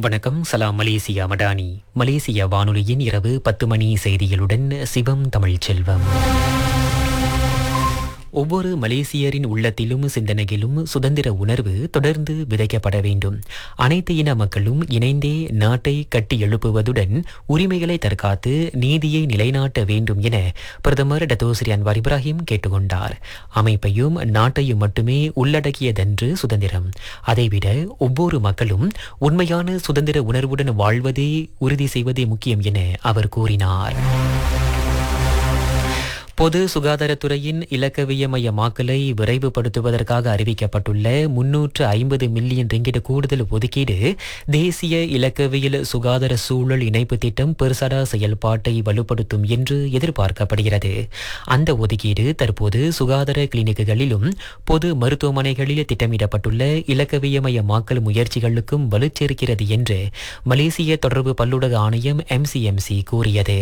வணக்கம் சலாம் மலேசியா மடானி மலேசிய வானொலியின் இரவு பத்து மணி செய்திகளுடன் சிவம் தமிழ்ச்செல்வம் ஒவ்வொரு மலேசியரின் உள்ளத்திலும் சிந்தனையிலும் சுதந்திர உணர்வு தொடர்ந்து விதைக்கப்பட வேண்டும் அனைத்து இன மக்களும் இணைந்தே நாட்டை கட்டி எழுப்புவதுடன் உரிமைகளை தற்காத்து நீதியை நிலைநாட்ட வேண்டும் என பிரதமர் டத்தோஸ்ரீ அன்வார் இப்ராஹிம் கேட்டுக்கொண்டார் அமைப்பையும் நாட்டையும் மட்டுமே உள்ளடக்கியதன்று சுதந்திரம் அதைவிட ஒவ்வொரு மக்களும் உண்மையான சுதந்திர உணர்வுடன் வாழ்வதே உறுதி செய்வதே முக்கியம் என அவர் கூறினார் பொது சுகாதாரத்துறையின் இலக்கவியமயமாக்கலை விரைவுபடுத்துவதற்காக அறிவிக்கப்பட்டுள்ள முன்னூற்று ஐம்பது மில்லியன் ரிங்கிட் கூடுதல் ஒதுக்கீடு தேசிய இலக்கவியல் சுகாதார சூழல் இணைப்பு திட்டம் பெருசடா செயல்பாட்டை வலுப்படுத்தும் என்று எதிர்பார்க்கப்படுகிறது அந்த ஒதுக்கீடு தற்போது சுகாதார கிளினிக்குகளிலும் பொது மருத்துவமனைகளில் திட்டமிடப்பட்டுள்ள இலக்கவியமயமாக்கல் முயற்சிகளுக்கும் வலுச்சேர்க்கிறது என்று மலேசிய தொடர்பு பல்லுலக ஆணையம் எம்சிஎம்சி கூறியது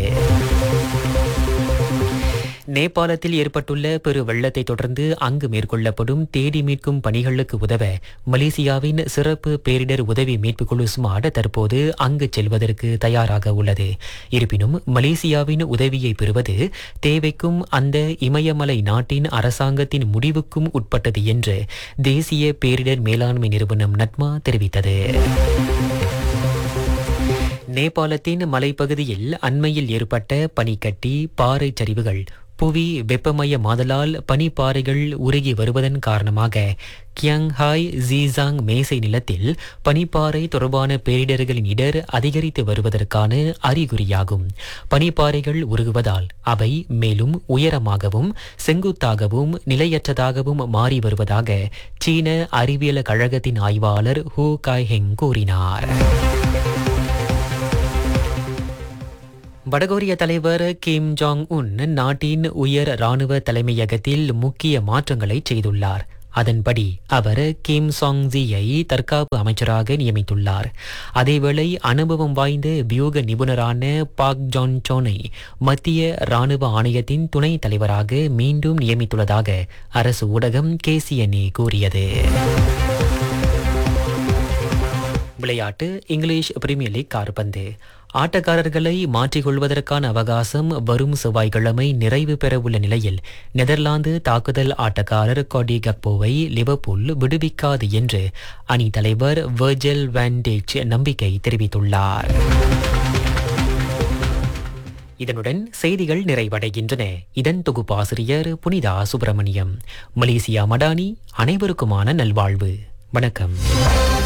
நேபாளத்தில் ஏற்பட்டுள்ள பெரு வெள்ளத்தை தொடர்ந்து அங்கு மேற்கொள்ளப்படும் தேடி மீட்கும் பணிகளுக்கு உதவ மலேசியாவின் சிறப்பு பேரிடர் உதவி மீட்புக் குழு ஸ்மார்ட் தற்போது அங்கு செல்வதற்கு தயாராக உள்ளது இருப்பினும் மலேசியாவின் உதவியை பெறுவது தேவைக்கும் அந்த இமயமலை நாட்டின் அரசாங்கத்தின் முடிவுக்கும் உட்பட்டது என்று தேசிய பேரிடர் மேலாண்மை நிறுவனம் நட்மா தெரிவித்தது நேபாளத்தின் மலைப்பகுதியில் அண்மையில் ஏற்பட்ட பனிக்கட்டி பாறை சரிவுகள் புவி வெப்பமய மாதலால் பனிப்பாறைகள் உருகி வருவதன் காரணமாக கியங்ஹாய் ஜீசாங் மேசை நிலத்தில் பனிப்பாறை தொடர்பான பேரிடர்களின் இடர் அதிகரித்து வருவதற்கான அறிகுறியாகும் பனிப்பாறைகள் உருகுவதால் அவை மேலும் உயரமாகவும் செங்குத்தாகவும் நிலையற்றதாகவும் மாறி வருவதாக சீன அறிவியல் கழகத்தின் ஆய்வாளர் ஹூ காய் ஹெங் கூறினார் வடகொரிய தலைவர் கிம் ஜாங் உன் நாட்டின் உயர் ராணுவ தலைமையகத்தில் முக்கிய மாற்றங்களை செய்துள்ளார் அதன்படி அவர் கிம் சாங் ஜியை தற்காப்பு அமைச்சராக நியமித்துள்ளார் அதேவேளை அனுபவம் வாய்ந்த வியூக நிபுணரான பாக் ஜான் சோனை மத்திய ராணுவ ஆணையத்தின் துணைத் தலைவராக மீண்டும் நியமித்துள்ளதாக அரசு ஊடகம் கேசிஎன்ஏ கூறியது விளையாட்டு இங்கிலீஷ் பிரீமியர் லீக் கார்பந்து ஆட்டக்காரர்களை மாற்றிக்கொள்வதற்கான அவகாசம் வரும் செவ்வாய்க்கிழமை நிறைவு பெறவுள்ள நிலையில் நெதர்லாந்து தாக்குதல் ஆட்டக்காரர் கொடி கக்போவை லிவர்பூல் விடுவிக்காது என்று அணி தலைவர் வெர்ஜல் வேண்டேஜ் நம்பிக்கை தெரிவித்துள்ளார் இதனுடன் செய்திகள் நிறைவடைகின்றன இதன் தொகுப்பாசிரியர் புனிதா சுப்பிரமணியம் மலேசியா மடானி அனைவருக்குமான நல்வாழ்வு வணக்கம்